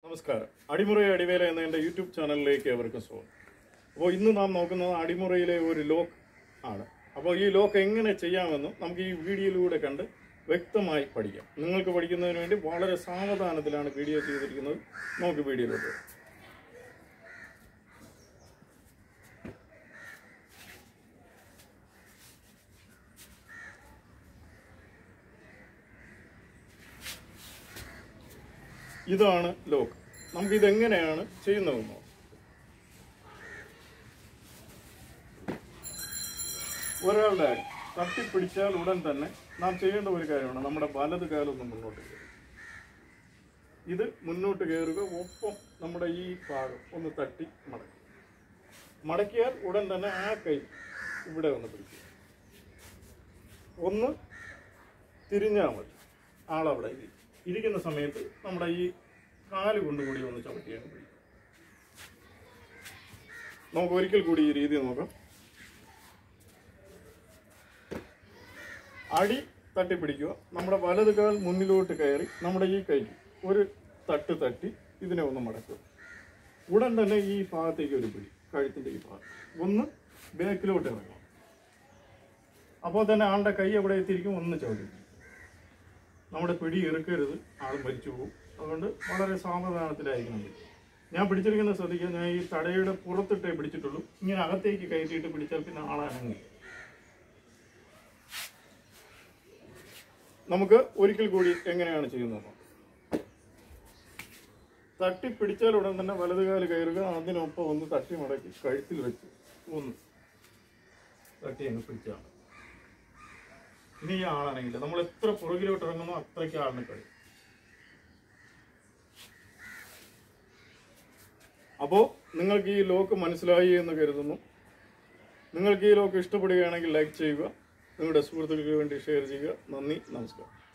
നമസ്കാരം അടിമുറ അടിവേല എന്ന എൻ്റെ യൂട്യൂബ് ചാനലിലേക്ക് ഏവർക്കും സ്വാഗതം അപ്പോൾ ഇന്ന് നാം നോക്കുന്നത് അടിമുറയിലെ ഒരു ലോക്ക് ആണ് അപ്പോൾ ഈ ലോക്ക് എങ്ങനെ ചെയ്യാമെന്ന് നമുക്ക് ഈ വീഡിയോയിലൂടെ കണ്ട് വ്യക്തമായി പഠിക്കാം നിങ്ങൾക്ക് പഠിക്കുന്നതിന് വേണ്ടി വളരെ സാവധാനത്തിലാണ് വീഡിയോ ചെയ്തിരിക്കുന്നത് നമുക്ക് വീഡിയോയിലോട്ട് വരാം. ഇതാണ് ലോക്ക് നമുക്ക് ഇതെങ്ങനെയാണ് ചെയ്യുന്നതെന്ന് നോക്കാം. ഒരാളുടെ തട്ടിപ്പിടിച്ചാൽ ഉടൻ തന്നെ നാം ചെയ്യേണ്ട ഒരു കാര്യമാണ് നമ്മുടെ വലത് കാലൊന്ന് മുന്നോട്ട് കയറുക ഇത് മുന്നോട്ട് കയറുക ഒപ്പം നമ്മുടെ ഈ ഭാഗം ഒന്ന് തട്ടി മടക്കും മടക്കിയാൽ ഉടൻ തന്നെ ആ കൈ ഇവിടെ ഒന്ന് പിടിക്കുക ഒന്ന് തിരിഞ്ഞാൽ മതി ആളവിടെ ഇരി- ഇരിക്കുന്ന സമയത്ത് നമ്മുടെ ഈ കാല് കൊണ്ടുകൂടി ഒന്ന് ചവിട്ടിയാണ് പിടിക്കും നമുക്ക് ഒരിക്കൽ കൂടി ഈ രീതി നോക്കാം അടി തട്ടിപ്പിടിക്കുക നമ്മുടെ വലത് കാൽ മുന്നിലോട്ട് കയറി നമ്മുടെ ഈ കൈ ഒരു തട്ട് തട്ടി ഇതിനെ ഒന്ന് മടക്കുക ഉടൻ തന്നെ ഈ ഭാഗത്തേക്ക് ഒരു പിടി കഴുത്തിന്റെ ഈ ഭാഗം ഒന്ന് ബാക്കിലോട്ട് ഇറങ്ങണം അപ്പോൾ തന്നെ ആളുടെ കൈ എവിടെ എത്തിയിരിക്കും ഒന്ന് ചവിട്ടി നമ്മുടെ പിടി ഇറുക്കരുത് ആൾ മരിച്ചു പോകും അതുകൊണ്ട് വളരെ സാവധാനത്തിലായിരിക്കണം പിടി. ഞാൻ പിടിച്ചിരിക്കുന്ന ശ്രദ്ധിക്കുക ഞാൻ ഈ തടയുടെ പുറത്തിട്ടേ പിടിച്ചിട്ടുള്ളൂ ഇങ്ങനെ അകത്തേക്ക് കയറ്റിയിട്ട് പിടിച്ചാൽ പിന്നെ ആളനങ്ങി നമുക്ക് ഒരിക്കൽ കൂടി എങ്ങനെയാണ് ചെയ്യുന്നത് നോക്കാം. തട്ടി പിടിച്ചാൽ ഉടൻ തന്നെ വലതുകാല് കയറുക അതിനൊപ്പം ഒന്ന് തട്ടി മടക്കി കഴുത്തിൽ വെച്ച് ഒന്ന് തട്ടി അങ്ങ് പിടിച്ചാൽ മതി. ഇനി ഈ ആളാണെങ്കില് നമ്മൾ എത്ര പുറകിലോട്ട് ഇറങ്ങുന്നോ അത്രയ്ക്ക് ആളിന് കഴിയും അപ്പോൾ നിങ്ങൾക്ക് ഈ ലോക്ക് മനസ്സിലായി എന്ന് കരുതുന്നു നിങ്ങൾക്ക് ഈ ലോക്ക് ഇഷ്ടപ്പെടുകയാണെങ്കിൽ ലൈക്ക് ചെയ്യുക നിങ്ങളുടെ സുഹൃത്തുക്കൾക്ക് വേണ്ടി ഷെയർ ചെയ്യുക നന്ദി നമസ്കാരം